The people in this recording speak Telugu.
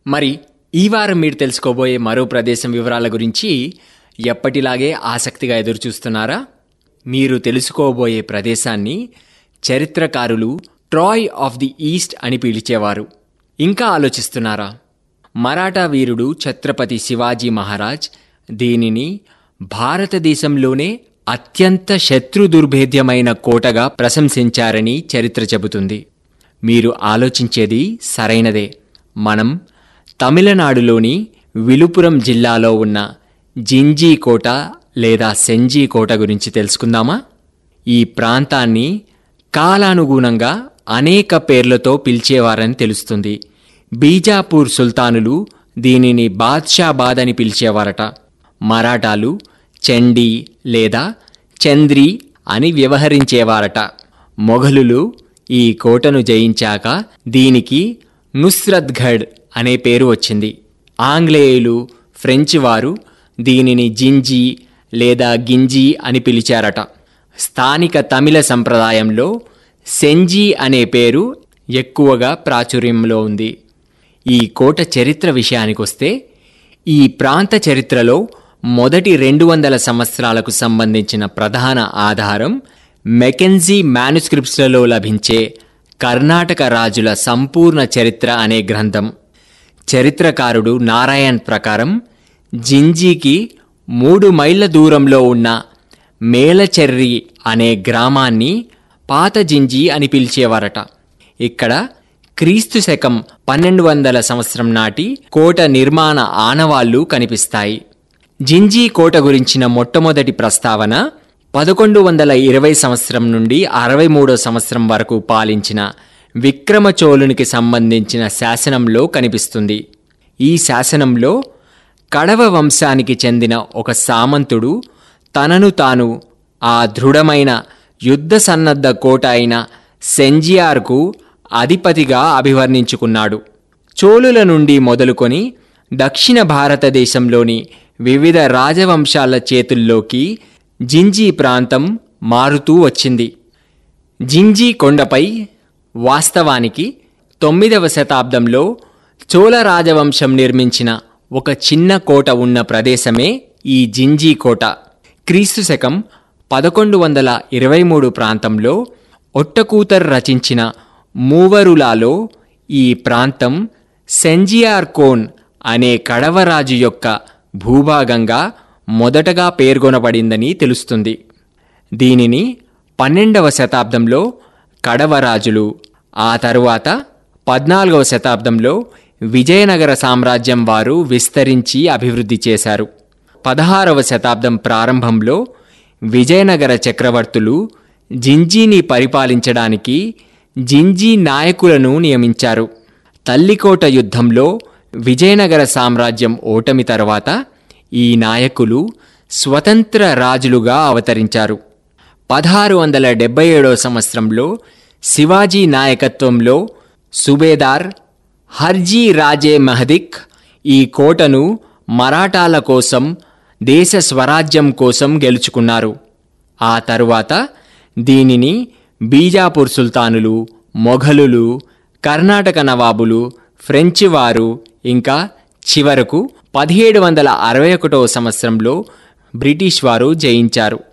మరి ఈ వారం మీరు తెలుసుకోబోయే మరో ప్రదేశం వివరాల గురించి ఎప్పటిలాగే ఆసక్తిగా ఎదురుచూస్తున్నారా మీరు తెలుసుకోబోయే ప్రదేశాన్ని చరిత్రకారులు ట్రాయ్ ఆఫ్ ది ఈస్ట్ అని పిలిచేవారు ఇంకా ఆలోచిస్తున్నారా మరాఠా వీరుడు ఛత్రపతి శివాజీ మహారాజ్ దీనిని భారతదేశంలోనే అత్యంత శత్రు దుర్భేద్యమైన కోటగా ప్రశంసించారని చరిత్ర చెబుతుంది మీరు ఆలోచించేది సరైనదే మనం తమిళనాడులోని విలుపురం జిల్లాలో ఉన్న జింజీ కోట లేదా సెంజీ కోట గురించి తెలుసుకుందామా ఈ ప్రాంతాన్ని కాలానుగుణంగా అనేక పేర్లతో పిలిచేవారని తెలుస్తుంది బీజాపూర్ సుల్తానులు దీనిని బాద్షాబాద్ అని పిలిచేవారట మరాఠాలు చండీ లేదా చంద్రి అని వ్యవహరించేవారట మొఘలులు ఈ కోటను జయించాక దీనికి నుస్రత్గఢ్ అనే పేరు వచ్చింది ఆంగ్లేయులు ఫ్రెంచ్ వారు దీనిని జింజీ లేదా గింజీ అని పిలిచారట స్థానిక తమిళ సంప్రదాయంలో సెంజీ అనే పేరు ఎక్కువగా ప్రాచుర్యంలో ఉంది ఈ కోట చరిత్ర విషయానికొస్తే ఈ ప్రాంత చరిత్రలో మొదటి రెండు వందల సంవత్సరాలకు సంబంధించిన ప్రధాన ఆధారం మెకెన్జీ మానుస్క్రిప్ట్స్లలో లభించే కర్ణాటక రాజుల సంపూర్ణ చరిత్ర అనే గ్రంథం చరిత్రకారుడు నారాయణ్ ప్రకారం జింజీకి మూడు మైళ్ళ దూరంలో ఉన్న మేలచెర్రి అనే గ్రామాన్ని పాత జింజీ అని పిలిచేవారట ఇక్కడ క్రీస్తు శకం పన్నెండు వందల సంవత్సరం నాటి కోట నిర్మాణ ఆనవాళ్లు కనిపిస్తాయి జింజీ కోట గురించిన మొట్టమొదటి ప్రస్తావన పదకొండు వందల ఇరవై సంవత్సరం నుండి అరవై మూడో సంవత్సరం వరకు పాలించిన విక్రమచోళునికి సంబంధించిన శాసనంలో కనిపిస్తుంది ఈ శాసనంలో కడవ వంశానికి చెందిన ఒక సామంతుడు తనను తాను ఆ దృఢమైన యుద్ధ సన్నద్ధ కోట అయిన సెంజియార్కు అధిపతిగా అభివర్ణించుకున్నాడు చోళుల నుండి మొదలుకొని దక్షిణ భారతదేశంలోని వివిధ రాజవంశాల చేతుల్లోకి జింజీ ప్రాంతం మారుతూ వచ్చింది జింజీ కొండపై వాస్తవానికి తొమ్మిదవ శతాబ్దంలో చోళ రాజవంశం నిర్మించిన ఒక చిన్న కోట ఉన్న ప్రదేశమే ఈ జింజీ కోట క్రీస్తు శకం పదకొండు వందల ఇరవై మూడు ప్రాంతంలో ఒట్టకూతర్ రచించిన మూవరులాలో ఈ ప్రాంతం సెంజియార్ కోన్ అనే కడవరాజు యొక్క భూభాగంగా మొదటగా పేర్కొనబడిందని తెలుస్తుంది దీనిని పన్నెండవ శతాబ్దంలో కడవరాజులు ఆ తరువాత పద్నాలుగవ శతాబ్దంలో విజయనగర సామ్రాజ్యం వారు విస్తరించి అభివృద్ధి చేశారు పదహారవ శతాబ్దం ప్రారంభంలో విజయనగర చక్రవర్తులు జింజీని పరిపాలించడానికి జింజీ నాయకులను నియమించారు తల్లికోట యుద్ధంలో విజయనగర సామ్రాజ్యం ఓటమి తర్వాత ఈ నాయకులు స్వతంత్ర రాజులుగా అవతరించారు పదహారు వందల డెబ్బై ఏడవ సంవత్సరంలో శివాజీ నాయకత్వంలో సుబేదార్ హర్జీ రాజే మహదిక్ ఈ కోటను మరాఠాల కోసం దేశ స్వరాజ్యం కోసం గెలుచుకున్నారు ఆ తరువాత దీనిని బీజాపూర్ సుల్తానులు మొఘలులు కర్ణాటక నవాబులు ఫ్రెంచి వారు ఇంకా చివరకు పదిహేడు వందల అరవై ఒకటవ సంవత్సరంలో బ్రిటిష్ వారు జయించారు